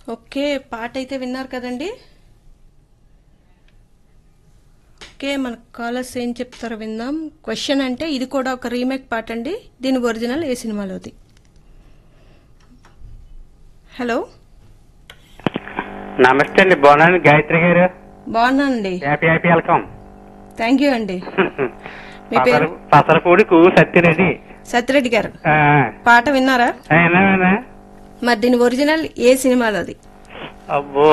Okay పాట అయితే విన్నారు కదండి ఓకే మన కాలర్స్ ఏం చెప్తారో విందాం క్వశ్చన్ అంటే ఇది కూడా ఒక రీమేక్ పాట అండి దీని ఒరిజినల్ ఏ సినిమాలోది హలో నమస్తే అండి బాగున్నాను గాయత్రి గారు బాగున్నానండి happy happy welcome thank you అండి మీ పేరు పసరపూడికు సత్యరెడ్డి సత్యరెడ్డి గారు ఆ, పాట విన్నారా ఆ, విన్నా, విన్నా. మరి దీని ఒరిజినల్ ఏ సినిమాలోది అబ్బో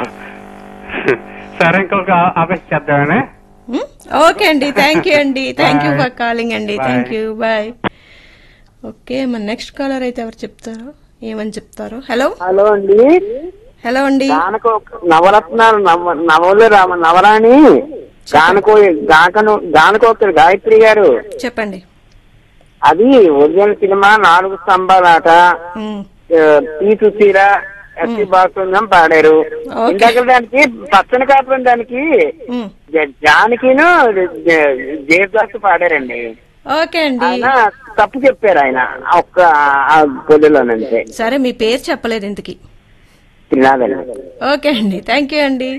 సరే ఇంకొక ఆఫీస్ చేద్దామని మ్? ఓకే అండి థ్యాంక్ యూ అండి thank you Bye. For calling అండి Bye. Thank you bye okay మన నెక్స్ట్ కాలర్ అయితే ఎవరు చెప్తారు ఏమని చెప్తారు హలో హలో అండి హలో అండి గానకో నవరత్నాలు నవ నవలు రామ నవరాణి గానకో గాకను గానకోకిల గాయత్రి గారు చెప్పండి అది ఒరిజినల్ సినిమా నాలుగు స్తంభాలాట మ్. పీచు తీర ఎస్పి బాలసుందరం పాడారు Okay. ఇందాక దానికి పచ్చని కాపురం దానికి మ్. జ- జానకిను జ- జయదాస్ పాడారండి ఓకే అండి ఆయన తప్పు చెప్పారు ఆయన ఒక్క ఆ పొద్దులోనంతే సరే మీ పేరు చెప్పలేదు ఇంతకి తిన్నాదండి ఓకే అండి థ్యాంక్ యూ అండి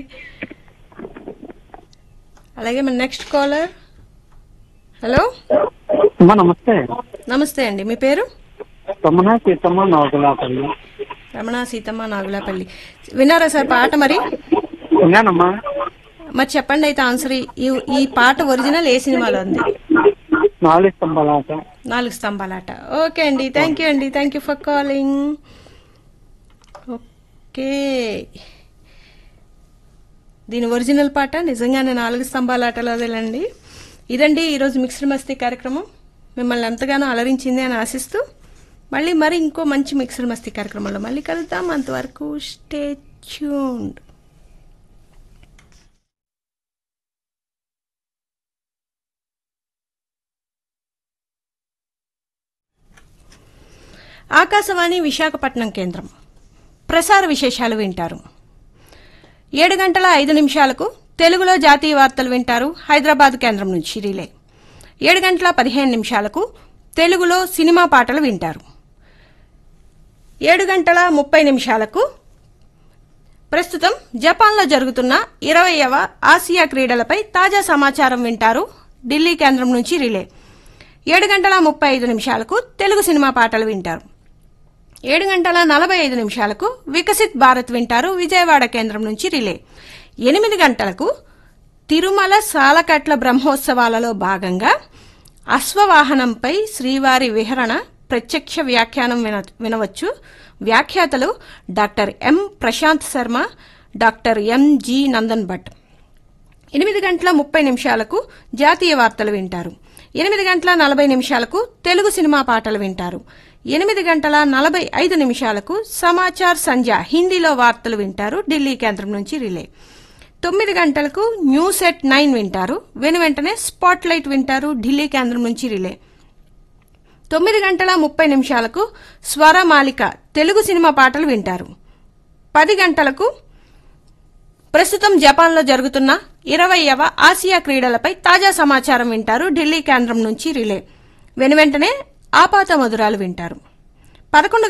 అలాగే మన నెక్స్ట్ కాలర్ హలో అమ్మా నమస్తే నమస్తే అండి మీ పేరు తమ్మున సీతమ్మ నవకలాపల్లి రమణ సీతమ్మ నాగులాపల్లి విన్నారా సార్ పాట మరి ఉన్నానమ్మా మరి చెప్పండి అయితే ఆన్సర్ ఈ ఈ పాట ఒరిజినల్ ఏ సినిమాలో ఉంది నాలుగు స్తంభాలాట నాలుగు స్తంభాలాట ఓకే అండి థ్యాంక్ యూ అండి thank you for calling okay దీని ఒరిజినల్ పాట నిజంగానే నాలుగు స్తంభాలాటలో అదేలండి ఇదండి ఈరోజు మిక్స్డ్ మస్తీ కార్యక్రమం మిమ్మల్ని ఎంతగానో అలరించింది అని ఆశిస్తూ మళ్ళీ మరి ఇంకో మంచి మిక్స్డ్ మస్తీ కార్యక్రమంలో మళ్ళీ కలుద్దాం అంతవరకు స్టే ట్యూన్డ్ ఆకాశవాణి విశాఖపట్నం కేంద్రం ప్రసార విశేషాలు వింటారు ఏడు గంటల ఐదు నిమిషాలకు తెలుగులో జాతీయ వార్తలు వింటారు హైదరాబాద్ కేంద్రం నుంచి రిలే ఏడు గంటల పదిహేను నిమిషాలకు తెలుగులో సినిమా పాటలు వింటారు ఏడు గంటల ముప్పై నిమిషాలకు ప్రస్తుతం జపాన్లో జరుగుతున్న ఇరవయవ ఆసియా క్రీడలపై తాజా సమాచారం వింటారు ఢిల్లీ కేంద్రం నుంచి రిలే ఏడు గంటల ముప్పై ఐదు నిమిషాలకు తెలుగు సినిమా పాటలు వింటారు ఏడు గంటల నలభై ఐదు నిమిషాలకు వికసిత్ భారత్ వింటారు విజయవాడ కేంద్రం నుంచి రిలే ఎనిమిది గంటలకు తిరుమల సాలకట్ల బ్రహ్మోత్సవాలలో భాగంగా అశ్వవాహనంపై శ్రీవారి విహరణ ప్రత్యక్ష వ్యాఖ్యానం విన వినవచ్చు వ్యాఖ్యాతలు doctor M Prashant Sharma doctor M G Nandan Bhat ఎనిమిది గంటల ముప్పై నిమిషాలకు జాతీయ వార్తలు వింటారు ఎనిమిది గంటల నలభై నిమిషాలకు తెలుగు సినిమా పాటలు వింటారు ఎనిమిది గంటల నలభై ఐదు నిమిషాలకు సమాచార్ సంధ్య హిందీలో వార్తలు వింటారు ఢిల్లీ కేంద్రం నుంచి రిలే తొమ్మిది గంటలకు న్యూస్ ఎట్ నైన్ వింటారు వెను వెంటనే స్పాట్ లైట్ వింటారు ఢిల్లీ కేంద్రం నుంచి రిలే తొమ్మిది గంటల ముప్పై నిమిషాలకు స్వరమాలిక తెలుగు సినిమా పాటలు వింటారు పది గంటలకు ప్రస్తుతం జపాన్లో జరుగుతున్న ఇరవైవ ఆసియా క్రీడలపై తాజా సమాచారం వింటారు ఢిల్లీ కేంద్రం నుంచి రిలే వెనువెంటనే ఆపాత మధురాలు వింటారు పదకొండు